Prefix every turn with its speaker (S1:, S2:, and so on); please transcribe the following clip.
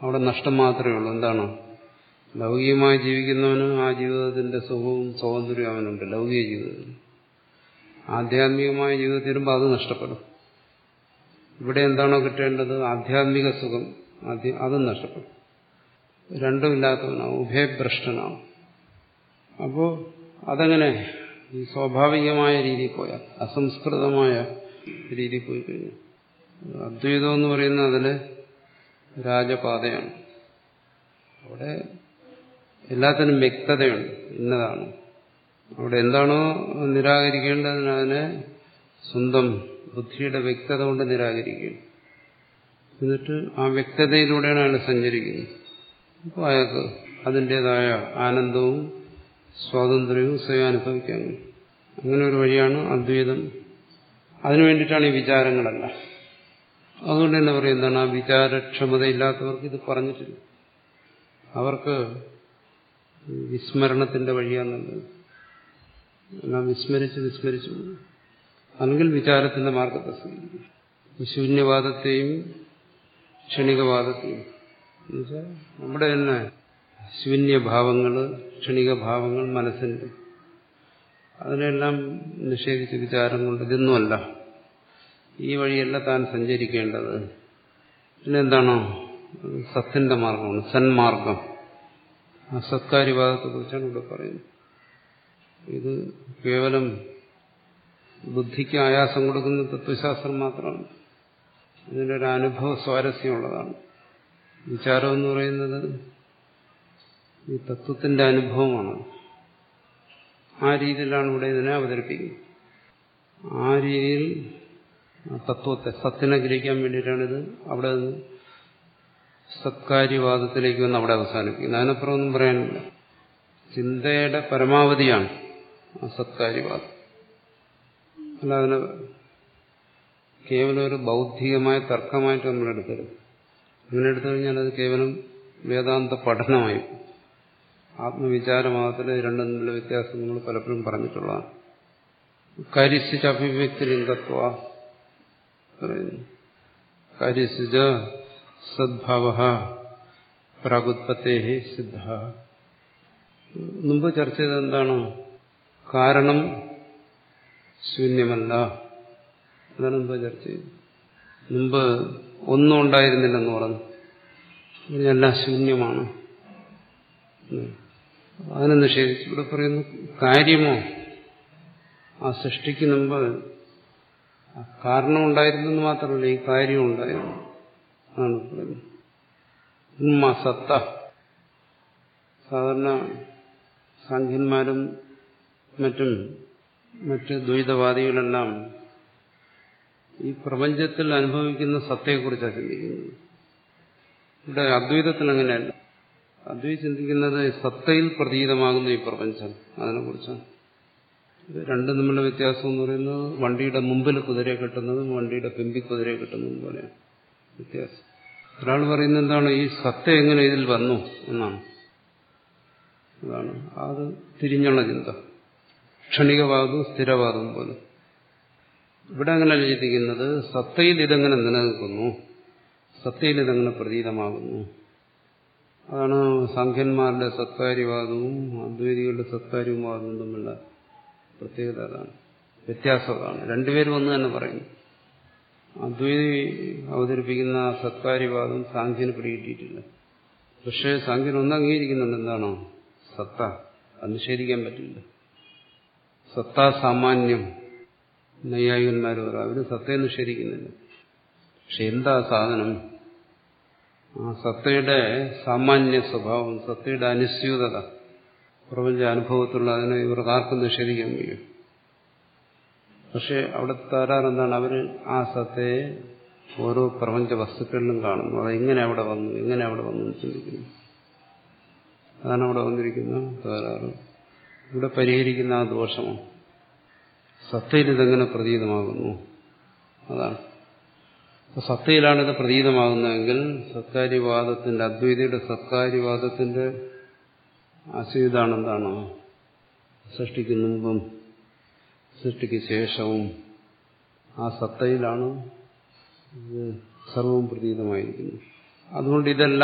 S1: അവിടെ നഷ്ടം മാത്രമേ ഉള്ളൂ എന്താണ് ലൗകികമായി ജീവിക്കുന്നവന് ആ ജീവിതത്തിന്റെ സുഖവും സ്വാതന്ത്ര്യവും അവനുണ്ട് ലൗകിക ജീവിതത്തിൽ ആധ്യാത്മികമായ ജീവിതത്തിൽ വരുമ്പോൾ അത് നഷ്ടപ്പെടും ഇവിടെ എന്താണോ കിട്ടേണ്ടത് ആധ്യാത്മിക സുഖം അതും നഷ്ടപ്പെടും രണ്ടുമില്ലാത്തവനാവും ഉഭയഭ്രഷ്ടനാവും അപ്പോൾ അതങ്ങനെ ഈ സ്വാഭാവികമായ രീതിയിൽ പോയാൽ അസംസ്കൃതമായ രീതിയിൽ പോയി കഴിഞ്ഞു അദ്വൈതം എന്ന് പറയുന്നത് അതിലെ രാജപാതയാണ് അവിടെ എല്ലാത്തിനും വ്യക്തതയുണ്ട് ഇന്നതാണ് അവിടെ എന്താണോ നിരാകരിക്കേണ്ടതിന് അതിനെ സ്വന്തം ബുദ്ധിയുടെ വ്യക്തത കൊണ്ട് നിരാകരിക്കുകയും എന്നിട്ട് ആ വ്യക്തതയിലൂടെയാണ് അയാൾ സഞ്ചരിക്കുന്നത് അപ്പോൾ അയാൾക്ക് അതിൻ്റെതായ ആനന്ദവും സ്വാതന്ത്ര്യവും സ്വയം അനുഭവിക്കാൻ അങ്ങനെ ഒരു വഴിയാണ് അദ്വൈതം അതിനു വേണ്ടിയിട്ടാണ് ഈ വിചാരങ്ങളല്ല അതുകൊണ്ട് തന്നെ പറയും എന്താണ് ആ വിചാരക്ഷമതയില്ലാത്തവർക്ക് ഇത് പറഞ്ഞിട്ടില്ല അവർക്ക് വിസ്മരണത്തിന്റെ വഴിയാന്നുള്ളത് എല്ലാം വിസ്മരിച്ച് വിസ്മരിച്ചു അല്ലെങ്കിൽ വിചാരത്തിന്റെ മാർഗത്തെ സ്വീകരിക്കും ശൂന്യവാദത്തെയും ക്ഷണികവാദത്തെയും എന്നുവെച്ചാൽ നമ്മുടെ തന്നെ ശൂന്യഭാവങ്ങൾ ക്ഷണികഭാവങ്ങൾ മനസ്സിന്റെ അതിനെല്ലാം നിഷേധിച്ച് വിചാരം കൊണ്ട് ഇതൊന്നുമല്ല ഈ വഴിയല്ല താൻ സഞ്ചരിക്കേണ്ടത് പിന്നെന്താണോ സത്തിന്റെ മാർഗമാണ് സന്മാർഗം ആ സത്കാര്യവാദത്തെ കുറിച്ചാണ് ഇവിടെ പറയുന്നത് ഇത് കേവലം ബുദ്ധിക്ക് ആയാസം കൊടുക്കുന്ന തത്വശാസ്ത്രം മാത്രമാണ് ഇതിൻ്റെ ഒരു അനുഭവ സ്വാരസ്യമുള്ളതാണ് വിചാരം എന്ന് പറയുന്നത് ഈ തത്വത്തിന്റെ അനുഭവമാണ് ആ രീതിയിലാണ് ഇവിടെ ഇതിനെ അവതരിപ്പിക്കുന്നത് ആ രീതിയിൽ തത്വത്തെ സത്തിനെ ഗ്രഹിക്കാൻ വേണ്ടിയിട്ടാണിത് അവിടെ നിന്ന് സത്കാര്യവാദത്തിലേക്ക് വന്ന് അവിടെ അവസാനിപ്പിക്കുന്നത് അതിനപ്പുറം ഒന്നും പറയാനില്ല ചിന്തയുടെ പരമാവധിയാണ് ആ സത്കാര്യവാദം അല്ല അതിനെ കേവലം ഒരു ബൗദ്ധികമായ തർക്കമായിട്ട് നമ്മൾ എടുക്കരുത് അങ്ങനെ എടുത്തു കഴിഞ്ഞാൽ അത് കേവലം വേദാന്ത പഠനമായി ആത്മവിചാരമാകത്തില് രണ്ടും തമ്മിലുള്ള വ്യത്യാസം നമ്മൾ പലപ്പോഴും പറഞ്ഞിട്ടുള്ളതാണ് കരിശിച്ച് അഭിവ്യക്തി ലിംഗത്വ പറയുന്നു കരിശിച്ച സദ്ഭാവ പ്രാഗുത്പത്തേ സിദ്ധ മുമ്പ് ചർച്ച ചെയ്തത് എന്താണ് കാരണം ശൂന്യമല്ല അതാണ് മുമ്പ് ചർച്ച ചെയ്തത് മുമ്പ് ഒന്നും ഉണ്ടായിരുന്നില്ലെന്ന് പറഞ്ഞു എല്ലാം ശൂന്യമാണ് അതിനെ നിഷേധിച്ചു ഇവിടെ പറയുന്നു കാര്യമോ ആ സൃഷ്ടിക്ക് മുമ്പ് കാരണം ഉണ്ടായിരുന്നെന്ന് മാത്രമല്ല ഈ കാര്യം ഉണ്ടായിരുന്നു ആണ് പറയുന്നത് ഉമ്മ സത്ത സാധാരണ സാഖ്യന്മാരും മറ്റും മറ്റ് ദ്വൈതവാദികളെല്ലാം ഈ പ്രപഞ്ചത്തിൽ അനുഭവിക്കുന്ന സത്തയെക്കുറിച്ചാണ് ചിന്തിക്കുന്നത് ഇവിടെ അദ്വൈതത്തിൽ അങ്ങനെയല്ല അദ്വൈത് ചിന്തിക്കുന്നത് സത്തയിൽ പ്രതീതമാകുന്ന ഈ പ്രപഞ്ചം അതിനെക്കുറിച്ചാണ് രണ്ടും തമ്മിലുള്ള വ്യത്യാസം എന്ന് പറയുന്നത് വണ്ടിയുടെ മുമ്പിൽ കുതിരയെ കിട്ടുന്നതും വണ്ടിയുടെ പിമ്പിൽ കുതിരയെ കിട്ടുന്നതും പോലെയാണ് വ്യത്യാസം ഒരാൾ പറയുന്നത് എന്താണ് ഈ സത്ത എങ്ങനെ ഇതിൽ വന്നു എന്നാണ് അതാണ് അത് തിരിഞ്ഞുള്ള ചിന്ത ക്ഷണികവാദവും സ്ഥിരവാദവും പോലെ ഇവിടെ അങ്ങനെയല്ല ചിന്തിക്കുന്നത് സത്തയിൽ ഇതെങ്ങനെ നിലനിൽക്കുന്നു സത്തയിൽ ഇതെങ്ങനെ പ്രതീതമാകുന്നു അതാണ് സാഖ്യന്മാരുടെ സത്കാര്യവാദവും അദ്വൈതികളുടെ സത്കാര്യവാദവും തമ്മിലുള്ള പ്രത്യേകത അതാണ് വ്യത്യാസം അതാണ് രണ്ടുപേരും ഒന്ന് തന്നെ പറയുന്നു അദ്വൈതി അവതരിപ്പിക്കുന്ന സത്കാര്യവാദം സാഖ്യന് പിടികിട്ടിയിട്ടില്ല പക്ഷേ സാഖ്യൻ ഒന്ന് അംഗീകരിക്കുന്നുണ്ട് എന്താണോ സത്ത അത് നിഷേധിക്കാൻ പറ്റില്ല സത്താ സാമാന്യം നൈയായികന്മാർ പറയും അവര് സത്തയെ നിഷേധിക്കുന്നില്ല പക്ഷെ എന്താ സാധനം ആ സത്തയുടെ സാമാന്യ സ്വഭാവം സത്തയുടെ അനുസ്യൂതത പ്രപഞ്ച അനുഭവത്തിലുള്ള അതിനെ ഇവർക്ക് ആർക്കും നിഷേധിക്കാൻ കഴിയും പക്ഷെ അവിടെ തരാറെന്താണ് അവർ ആ സത്തയെ ഓരോ പ്രപഞ്ച വസ്തുക്കളിലും കാണുന്നു അത് എങ്ങനെ അവിടെ വന്നു എങ്ങനെ അവിടെ വന്നു എന്ന് ചിന്തിക്കുന്നു അതാണ് അവിടെ വന്നിരിക്കുന്ന തകരാറ് ഇവിടെ പരിഹരിക്കുന്ന ആ ദോഷമാണ് സത്തയിൽ ഇതെങ്ങനെ പ്രതീതമാകുന്നു അതാണ് സത്തയിലാണ് ഇത് പ്രതീതമാകുന്നതെങ്കിൽ സത്കാര്യവാദത്തിന്റെ അദ്വൈതയുടെ സത്കാര്യവാദത്തിന്റെ ആശയതാണെന്താണ് സൃഷ്ടിക്ക് മുമ്പും സൃഷ്ടിക്ക് ശേഷവും ആ സത്തയിലാണ് ഇത് സർവവും പ്രതീതമായിരിക്കുന്നത് അതുകൊണ്ട് ഇതെല്ലാം